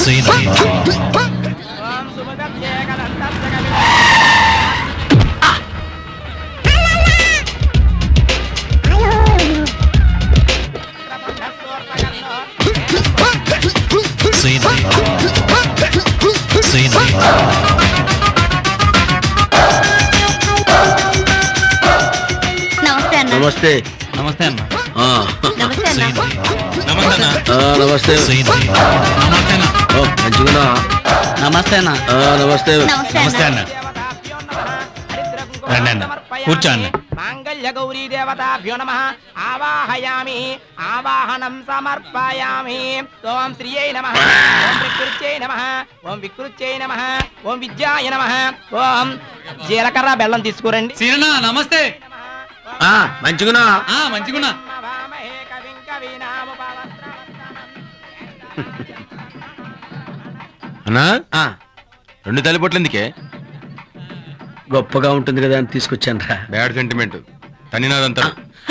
నమస్తే అన్న నమస్తే నమస్తే అన్న ఆ, నమస్తే అన్న నమస్తే అన్న ఆ, నమస్తే నమస్తే అన్న ఓ, మంచిగున్నా నమస్తే అన్న ఆ, నమస్తే నమస్తే నమస్తే అన్న అన్న రండి అన్న కూర్చో అన్న మాంగళ్య గౌరీ దేవతాభ్యో నమ ఆవాహయామి ఆవాహనం సమర్పయామి ఓం శ్రీయై నమ ఓం వికృత్యై నమ ఓం వికృత్యై నమ ఓం విద్యాయ నమ ఓం జీలకర్ర బెల్లం తీసుకురండి సీరనా నమస్తే ఆ, మంచిగున్నా ఆ మంచిగున్నా నమామహే కవిం కవీనాముపవస్త్రవస్త్రం. అన్నా ఆ, రెండు తల్లిపొట్లు ఎందుకే గొప్పగా ఉంటుంది కదా అని తీసుకొచ్చాను రా బ్యాడ్ సెంటిమెంట్ తన్నినాదంతా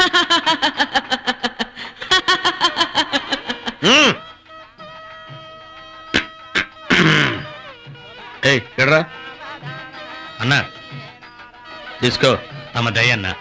ఏయ్ ఎడరా అన్న తీసుకో తమ దయ అన్న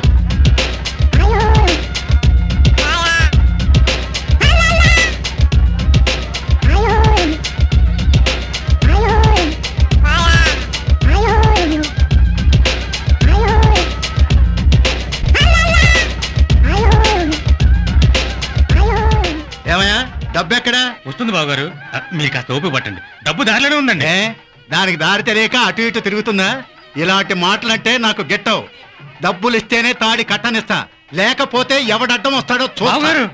ఏమయ్యా డబ్బు ఎక్కడా వస్తుంది బాబు గారు మీరు కాస్త ఓపిక పట్టండి డబ్బు దారిలోనే ఉందండి ఏ దానికి దారి తెలియక అటు ఇటు తిరుగుతుందా ఇలాంటి మాటలంటే నాకు గెట్టవు డబ్బులు ఇస్తేనే తాడి కట్టనిస్తా లేకపోతే ఎవడడ్డం వస్తాడో బాబు చూస్తా గారు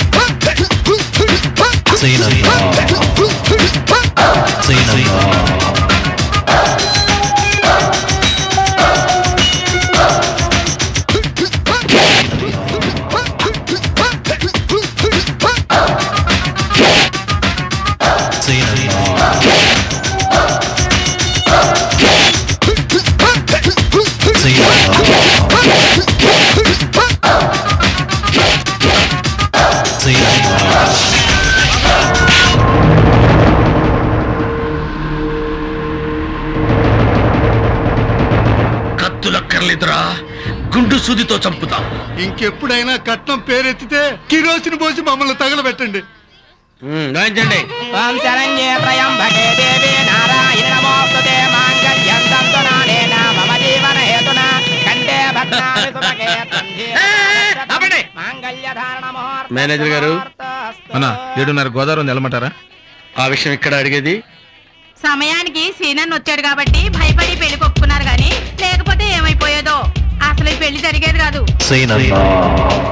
కత్తులక్కర్లేదురా గుండు సూదితో చంపుతా ఇంకెప్పుడైనా కట్నం పేరెత్తితే కిరోసిని పోసి మమ్మల్ని తగలబెట్టండి ఉమ్, గాయించండి ఓం శరణ్యే త్రయంబకే దేవే నారాయణ నమోస్తుతే మాంగళ్యం తంతునానేన మమ జీవన హేతునా కంటే భద్రామి సుభగే త్వంధి మాంగళ్య ధారణ ముహూర్త మేనేజర్ గారు. అన్నా ఏడున్నర గోదావరి నిలమంటారా ఆ విషయం ఇక్కడ అడిగేది సమయానికి సీనన్ వచ్చాడు కాబట్టి భయపడి పెళ్లి కొప్పుకున్నారు గాని లేకపోతే ఏమైపోయేదో అసలు ఈ పెళ్లి జరిగేది కాదు